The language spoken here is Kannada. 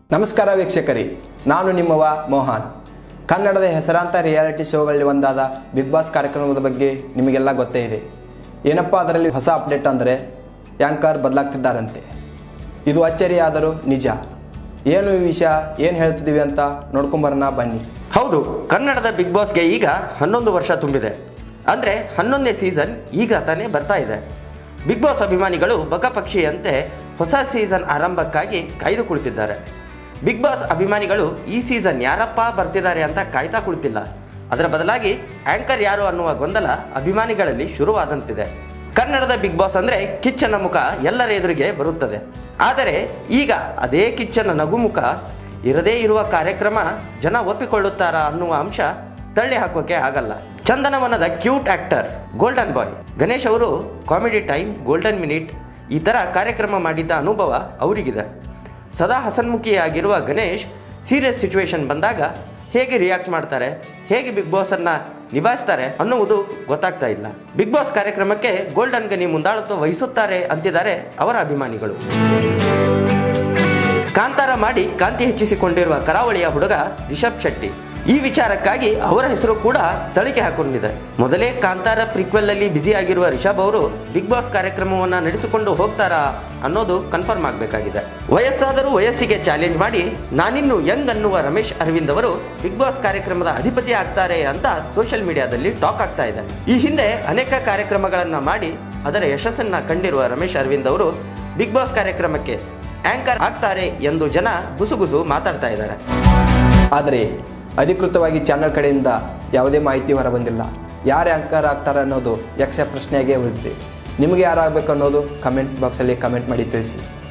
ನಮಸ್ಕಾರ ವೀಕ್ಷಕರೇ ನಾನು ನಿಮ್ಮವ ಮೋಹನ್ ಕನ್ನಡದ ಹೆಸರಾಂತ ರಿಯಾಲಿಟಿ ಶೋಗಳಲ್ಲಿ ಒಂದಾದ ಬಿಗ್ ಬಾಸ್ ಕಾರ್ಯಕ್ರಮದ ಬಗ್ಗೆ ನಿಮಗೆಲ್ಲ ಗೊತ್ತೇ ಇದೆ ಏನಪ್ಪ ಅದರಲ್ಲಿ ಹೊಸ ಅಪ್ಡೇಟ್ ಅಂದರೆ ಯಾಂಕರ್ ಬದಲಾಗ್ತಿದ್ದಾರಂತೆ ಇದು ಅಚ್ಚರಿಯಾದರೂ ನಿಜ ಏನು ಈ ವಿಷಯ ಏನು ಹೇಳ್ತಿದ್ದೀವಿ ಅಂತ ನೋಡ್ಕೊಂಬರೋಣ ಬನ್ನಿ ಹೌದು ಕನ್ನಡದ ಬಿಗ್ ಬಾಸ್ಗೆ ಈಗ ಹನ್ನೊಂದು ವರ್ಷ ತುಂಬಿದೆ ಅಂದರೆ ಹನ್ನೊಂದನೇ ಸೀಸನ್ ಈಗ ತಾನೇ ಬರ್ತಾ ಇದೆ ಬಿಗ್ ಬಾಸ್ ಅಭಿಮಾನಿಗಳು ಬಕಪಕ್ಷಿಯಂತೆ ಹೊಸ ಸೀಸನ್ ಆರಂಭಕ್ಕಾಗಿ ಕಾಯ್ದು ಕುಳಿತಿದ್ದಾರೆ ಬಿಗ್ ಬಾಸ್ ಅಭಿಮಾನಿಗಳು ಈ ಸೀಸನ್ ಯಾರಪ್ಪ ಬರ್ತಿದ್ದಾರೆ ಅಂತ ಕಾಯ್ತಾ ಕುಳಿತಿಲ್ಲ ಅದರ ಬದಲಾಗಿ ಆಂಕರ್ ಯಾರು ಅನ್ನುವ ಗೊಂದಲ ಅಭಿಮಾನಿಗಳಲ್ಲಿ ಶುರುವಾದಂತಿದೆ ಕನ್ನಡದ ಬಿಗ್ ಬಾಸ್ ಅಂದರೆ ಕಿಚ್ಚನ ಮುಖ ಎಲ್ಲರ ಎದುರಿಗೆ ಬರುತ್ತದೆ ಆದರೆ ಈಗ ಅದೇ ಕಿಚ್ಚನ ನಗುಮುಖ ಇರದೇ ಇರುವ ಕಾರ್ಯಕ್ರಮ ಜನ ಒಪ್ಪಿಕೊಳ್ಳುತ್ತಾರಾ ಅನ್ನುವ ಅಂಶ ತಳ್ಳಿ ಹಾಕೋಕೆ ಆಗಲ್ಲ ಚಂದನವನದ cute actor golden boy Ganesh ಅವರು ಕಾಮಿಡಿ ಟೈಮ್ ಗೋಲ್ಡನ್ ಮಿನಿಟ್ ಈ ಥರ ಕಾರ್ಯಕ್ರಮ ಮಾಡಿದ್ದ ಅನುಭವ ಅವರಿಗಿದೆ ಸದಾ ಹಸನ್ಮುಖಿಯಾಗಿರುವ ಗಣೇಶ್ ಸೀರಿಯಸ್ ಸಿಚುವೇಶನ್ ಬಂದಾಗ ಹೇಗೆ ರಿಯಾಕ್ಟ್ ಮಾಡ್ತಾರೆ ಹೇಗೆ ಬಿಗ್ ಬಾಸನ್ನು ನಿಭಾಯಿಸ್ತಾರೆ ಅನ್ನುವುದು ಗೊತ್ತಾಗ್ತಾ ಇಲ್ಲ ಬಿಗ್ ಬಾಸ್ ಕಾರ್ಯಕ್ರಮಕ್ಕೆ ಗೋಲ್ಡನ್ ಗನಿ ಮುಂದಾಳತ್ವ ವಹಿಸುತ್ತಾರೆ ಅಂತಿದ್ದಾರೆ ಅವರ ಅಭಿಮಾನಿಗಳು ಕಾಂತಾರ ಮಾಡಿ ಕಾಂತಿ ಹೆಚ್ಚಿಸಿಕೊಂಡಿರುವ ಕರಾವಳಿಯ ಹುಡುಗ ರಿಷಬ್ ಶೆಟ್ಟಿ ಈ ವಿಚಾರಕ್ಕಾಗಿ ಅವರ ಹೆಸರು ಕೂಡ ತಳಿಕೆ ಹಾಕೊಂಡಿದೆ ಮೊದಲೇ ಕಾಂತಾರ ಪ್ರಿಕ್ವೆಲ್ ಅಲ್ಲಿ ಬ್ಯುಸಿ ಆಗಿರುವ ರಿಷಬ್ ಅವರು ಬಿಗ್ ಬಾಸ್ ಕಾರ್ಯಕ್ರಮವನ್ನ ನಡೆಸಿಕೊಂಡು ಹೋಗ್ತಾರಾ ಅನ್ನೋದು ಕನ್ಫರ್ಮ್ ಆಗಬೇಕಾಗಿದೆ ವಯಸ್ಸಾದರೂ ವಯಸ್ಸಿಗೆ ಚಾಲೆಂಜ್ ಮಾಡಿ ನಾನಿನ್ನು ಯಂಗ್ ಅನ್ನುವ ರಮೇಶ್ ಅರವಿಂದ್ ಅವರು ಬಿಗ್ ಬಾಸ್ ಕಾರ್ಯಕ್ರಮದ ಅಧಿಪತಿ ಆಗ್ತಾರೆ ಅಂತ ಸೋಷಿಯಲ್ ಮೀಡಿಯಾದಲ್ಲಿ ಟಾಕ್ ಆಗ್ತಾ ಇದೆ ಈ ಹಿಂದೆ ಅನೇಕ ಕಾರ್ಯಕ್ರಮಗಳನ್ನ ಮಾಡಿ ಅದರ ಯಶಸ್ಸನ್ನ ಕಂಡಿರುವ ರಮೇಶ್ ಅರವಿಂದ್ ಅವರು ಬಿಗ್ ಬಾಸ್ ಕಾರ್ಯಕ್ರಮಕ್ಕೆ ಆಂಕರ್ ಆಗ್ತಾರೆ ಎಂದು ಜನ ಗುಸುಗುಸು ಮಾತಾಡ್ತಾ ಇದ್ದಾರೆ ಆದರೆ ಅಧಿಕೃತವಾಗಿ ಚಾನಲ್ ಕಡೆಯಿಂದ ಯಾವುದೇ ಮಾಹಿತಿ ಹೊರಬಂದಿಲ್ಲ ಯಾರು ಆ್ಯಂಕರ್ ಆಗ್ತಾರೆ ಅನ್ನೋದು ಯಕ್ಷ ಪ್ರಶ್ನೆಯಾಗೇ ಉಳಿದಿದೆ ನಿಮಗೆ ಯಾರಾಗಬೇಕು ಅನ್ನೋದು ಕಮೆಂಟ್ ಬಾಕ್ಸಲ್ಲಿ ಕಮೆಂಟ್ ಮಾಡಿ ತಿಳಿಸಿ